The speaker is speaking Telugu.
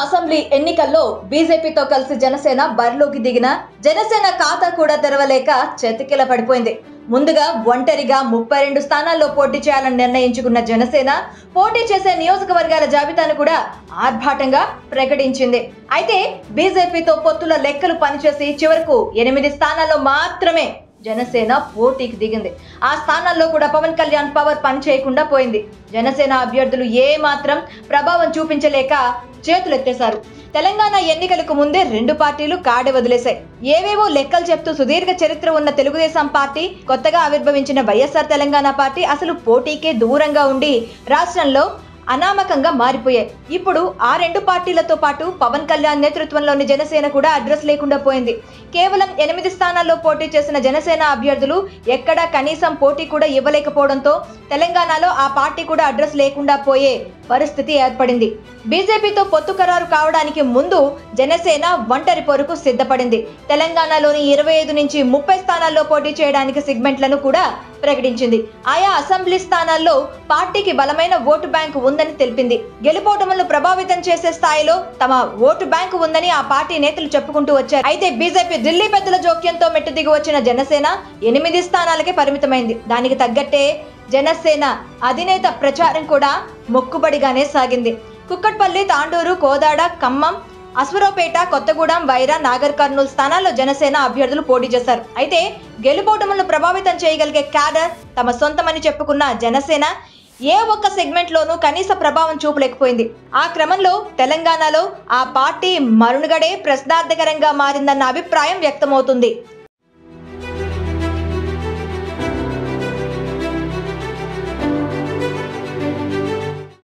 అసెంబ్లీ ఎన్నికల్లో బీజేపీతో కలిసి జనసేన బరిలోకి దిగిన జనసేన ఖాతా కూడా తెరవలేక చెతికిల పడిపోయింది ముందుగా ఒంటరిగా ముప్పై రెండు స్థానాల్లో పోటీ చేయాలని నిర్ణయించుకున్న జనసేన పోటీ చేసే నియోజకవర్గాల జాబితాను కూడా ఆర్భాటంగా ప్రకటించింది అయితే బీజేపీతో పొత్తుల లెక్కలు పనిచేసి చివరకు ఎనిమిది స్థానాల్లో మాత్రమే జనసేన పోటీకి దిగింది ఆ స్థానాల్లో కూడా పవన్ కళ్యాణ్ పవర్ పని చేయకుండా పోయింది జనసేన అభ్యర్థులు ఏ మాత్రం ప్రభావం చూపించలేక చేతులెత్తేశారు తెలంగాణ ఎన్నికలకు ముందే రెండు పార్టీలు కాడి వదిలేశాయి ఏవేవో లెక్కలు చెప్తూ సుదీర్ఘ చరిత్ర ఉన్న తెలుగుదేశం పార్టీ కొత్తగా ఆవిర్భవించిన వైఎస్ఆర్ తెలంగాణ పార్టీ అసలు పోటీకే దూరంగా ఉండి రాష్ట్రంలో అనామకంగా మారిపోయాయి ఇప్పుడు ఆ రెండు పార్టీలతో పాటు పవన్ కళ్యాణ్ నేతృత్వంలోని జనసేన కూడా అడ్రస్ లేకుండా పోయింది కేవలం ఎనిమిది స్థానాల్లో పోటీ చేసిన జనసేన అభ్యర్థులు ఎక్కడా కనీసం పోటీ కూడా ఇవ్వలేకపోవడంతో తెలంగాణలో ఆ పార్టీ కూడా అడ్రస్ లేకుండా పోయే పరిస్థితి ఏర్పడింది బీజేపీతో పొత్తు ఖరారు కావడానికి ముందు జనసేన ఒంటరి పోరుకు సిద్ధపడింది తెలంగాణలోని ఇరవై ఐదు నుంచి ముప్పై స్థానాల్లో పోటీ చేయడానికి సిగ్మెంట్లను కూడా ప్రకటించింది ఆయా అసెంబ్లీ స్థానాల్లో పార్టీకి బలమైన ఓటు బ్యాంకు ఉందని తెలిపింది గెలుపోటములను ప్రభావితం చేసే స్థాయిలో తమ ఓటు బ్యాంకు ఉందని ఆ పార్టీ నేతలు చెప్పుకుంటూ వచ్చారు అయితే బీజేపీ ఢిల్లీ పెద్దల జోక్యంతో మెట్టు దిగి వచ్చిన జనసేన ఎనిమిది స్థానాలకే పరిమితమైంది దానికి తగ్గట్టే జనసేన అధినేత ప్రచారం కూడా మొక్కుబడిగానే సాగింది కుక్కట్పల్లి తాండూరు కోదాడ ఖమ్మం అశ్వరావుపేట కొత్తగూడెం వైరా నాగర్ కర్నూలు స్థానాల్లో జనసేన అభ్యర్థులు పోటీ చేశారు అయితే గెలుపోటములను ప్రభావితం చేయగలిగే క్యాడర్ తమ సొంతమని చెప్పుకున్న జనసేన ఏ ఒక్క సెగ్మెంట్లోనూ కనీస ప్రభావం చూపలేకపోయింది ఆ క్రమంలో తెలంగాణలో ఆ పార్టీ మరునుగడే ప్రశ్నార్థకరంగా మారిందన్న అభిప్రాయం వ్యక్తమవుతుంది